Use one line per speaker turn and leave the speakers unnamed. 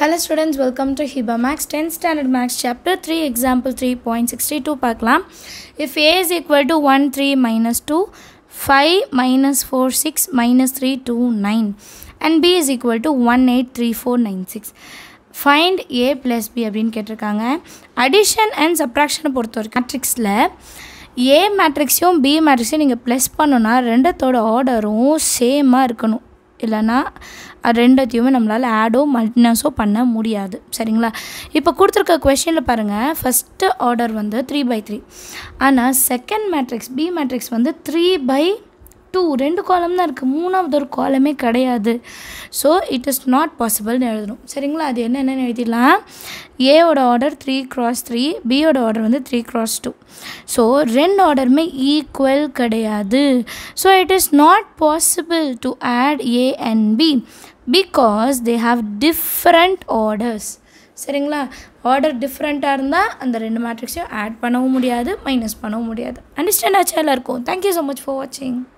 Hello students, welcome to Hiba Max 10th standard Max chapter 3 example 3.62 பார்க்கலாம் if a is equal to 1 3 minus 2 5 minus 4 6 minus 3 2 9 and b is equal to 1 8 3 4 9 6 find a plus b அப்படின்னு கேட்டிருக்காங்க addition and சப்ராக்ஷனை பொறுத்த வரைக்கும் மேட்ரிக்ஸில் ஏ மேட்ரிக்ஸையும் B மேட்ரிக்ஸையும் நீங்கள் plus பண்ணோன்னா ரெண்டத்தோட ஆர்டரும் சேமாக இருக்கணும் இல்லைன்னா அது ரெண்டத்தையுமே நம்மளால் ஆடோ மல்டினஸோ பண்ண முடியாது சரிங்களா இப்போ கொடுத்துருக்க கொஷனில் பாருங்கள் ஃபஸ்ட்டு ஆர்டர் வந்து த்ரீ பை த்ரீ ஆனால் செகண்ட் மேட்ரிக்ஸ் பி மேட்ரிக்ஸ் வந்து த்ரீ பை டூ ரெண்டு காலம் தான் இருக்குது மூணாவது ஒரு காலமே கிடையாது ஸோ இட் இஸ் நாட் பாசிபிள்னு எழுதணும் சரிங்களா அது என்னென்னு எழுதிடலாம் ஏவோட ஆர்டர் த்ரீ க்ராஸ் த்ரீ பியோட ஆர்டர் வந்து த்ரீ க்ராஸ் டூ ஸோ ரெண்டு ஆர்டருமே ஈக்குவல் கிடையாது so it is not possible to add A and B because they have different orders சரிங்களா ஆர்டர் டிஃப்ரெண்ட்டாக இருந்தால் அந்த ரெண்டு மேட்ரிக்ஸையும் ஆட் பண்ணவும் முடியாது மைனஸ் பண்ணவும் முடியாது அண்டர்ஸ்டாண்ட் ஆச்சா எல்லாருக்கும் தேங்க்யூ ஸோ மச் ஃபார் வாட்சிங்